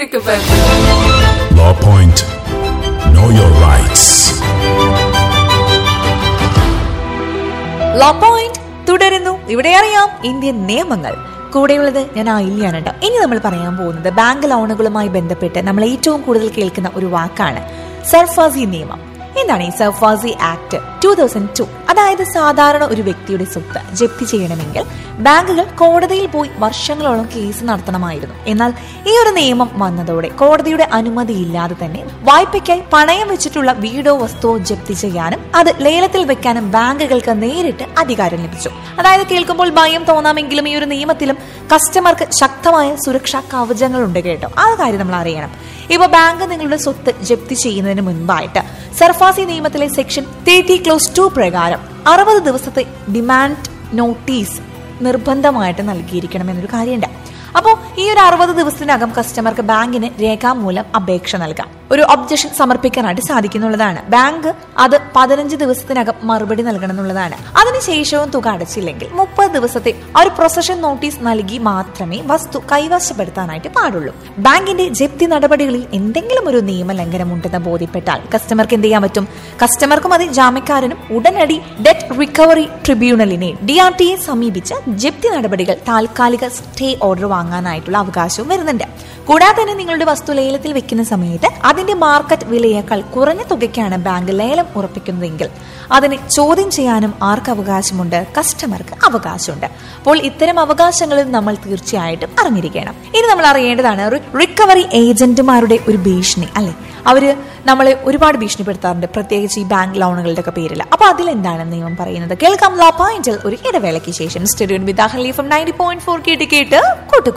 Click FM. Law Point. Know your rights. Law point തുടരുന്നു ഇവിടെ അറിയാം ഇന്ത്യൻ നിയമങ്ങൾ കൂടെയുള്ളത് ഞാൻ ആയില്യാണ് കേട്ടോ ഇനി നമ്മൾ പറയാൻ പോകുന്നത് ബാങ്ക് ലോണുകളുമായി ബന്ധപ്പെട്ട് നമ്മൾ ഏറ്റവും കൂടുതൽ കേൾക്കുന്ന ഒരു വാക്കാണ് സർഫാസി നിയമം എന്താണ് ഈ SARFAESI act two thousand two അതായത് സാധാരണ ഒരു വ്യക്തിയുടെ സ്വത്ത് ജപ്തി ചെയ്യണമെങ്കിൽ ബാങ്കുകൾ കോടതിയിൽ പോയി വർഷങ്ങളോളം കേസ് നടത്തണമായിരുന്നു എന്നാൽ ഈ ഒരു നിയമം വന്നതോടെ കോടതിയുടെ അനുമതി ഇല്ലാതെ തന്നെ വായ്പയ്ക്കായി പണയം വെച്ചിട്ടുള്ള വീടോ വസ്തുവോ ജപ്തി ചെയ്യാനും അത് ലേലത്തിൽ വെക്കാനും ബാങ്കുകൾക്ക് നേരിട്ട് അധികാരം ലഭിച്ചു അതായത് കേൾക്കുമ്പോൾ ഭയം തോന്നാമെങ്കിലും ഈ ഒരു നിയമത്തിലും കസ്റ്റമർക്ക് ശക്തമായ സുരക്ഷാ കവചങ്ങളുണ്ട് കേട്ടോ ആ കാര്യം നമ്മൾ അറിയണം ഇപ്പൊ ബാങ്ക് നിങ്ങളുടെ സ്വത്ത് ജപ്തി ചെയ്യുന്നതിന് മുൻപായിട്ട് സർഫാസി നിയമത്തിലെ സെക്ഷൻ തേർട്ടി ക്ലോസ് ടു പ്രകാരം അറുപത് ദിവസത്തെ ഡിമാൻഡ് നോട്ടീസ് നിർബന്ധമായിട്ട് നൽകിയിരിക്കണം എന്നൊരു കാര്യമുണ്ട് അപ്പോൾ ഈ ഒരു അറുപത് ദിവസത്തിനകം കസ്റ്റമർക്ക് ബാങ്കിന് രേഖാമൂലം അപേക്ഷ നൽകാം ഒരു ഒബ്ജക്ഷൻ സമർപ്പിക്കാനായിട്ട് സാധിക്കുന്നുള്ളതാണ് ബാങ്ക് അത് പതിനഞ്ച് ദിവസത്തിനകം മറുപടി നൽകണം എന്നുള്ളതാണ് അതിനുശേഷവും തുക അടച്ചില്ലെങ്കിൽ മുപ്പത് ദിവസത്തെ ആ ഒരു പ്രൊസഷൻ നോട്ടീസ് നൽകി മാത്രമേ വസ്തു കൈവശപ്പെടുത്താനായിട്ട് പാടുള്ളൂ ബാങ്കിന്റെ ജപ്തി നടപടികളിൽ എന്തെങ്കിലും ഒരു നിയമലംഘനം ഉണ്ടെന്ന് ബോധ്യപ്പെട്ടാൽ കസ്റ്റമർക്ക് എന്ത് ചെയ്യാൻ പറ്റും കസ്റ്റമർക്കും അത് ജാമ്യക്കാരനും ഉടനടി ഡെറ്റ് റിക്കവറി ട്രിബ്യൂണലിനെ ഡി ആർ ടിയെ സമീപിച്ച് ജപ്തി നടപടികൾ താൽക്കാലിക സ്റ്റേ ഓർഡർ വാങ്ങാനായിട്ടുള്ള അവകാശവും വരുന്നുണ്ട് കൂടാതെ തന്നെ നിങ്ങളുടെ വസ്തു ലേലത്തിൽ വെക്കുന്ന സമയത്ത് അതിന്റെ മാർക്കറ്റ് വിലയേക്കാൾ കുറഞ്ഞ തുകയ്ക്കാണ് ബാങ്ക് ലേലം ഉറപ്പിക്കുന്നതെങ്കിൽ അതിനെ ചോദ്യം ചെയ്യാനും ആർക്ക് അവകാശമുണ്ട് കസ്റ്റമർക്ക് അവകാശമുണ്ട് അപ്പോൾ ഇത്തരം അവകാശങ്ങളിൽ നമ്മൾ തീർച്ചയായിട്ടും അറിഞ്ഞിരിക്കണം ഇനി നമ്മൾ അറിയേണ്ടതാണ് റി- റിക്കവറി ഏജന്റുമാരുടെ ഒരു ഭീഷണി അല്ലെ അവര് നമ്മളെ ഒരുപാട് ഭീഷണിപ്പെടുത്താറുണ്ട് പ്രത്യേകിച്ച് ഈ ബാങ്ക് ലോണുകളുടെ ഒക്കെ പേരിൽ അപ്പൊ അതിലെന്താണ് നിയമം പറയുന്നത് കേൾക്കാം ലോ പോയിന്റിൽ ഒരു ഇടവേളയ്ക്ക് ശേഷം stadium with Ahali from ninety point four കേട്ട് കേട്ട് കൂട്ടുക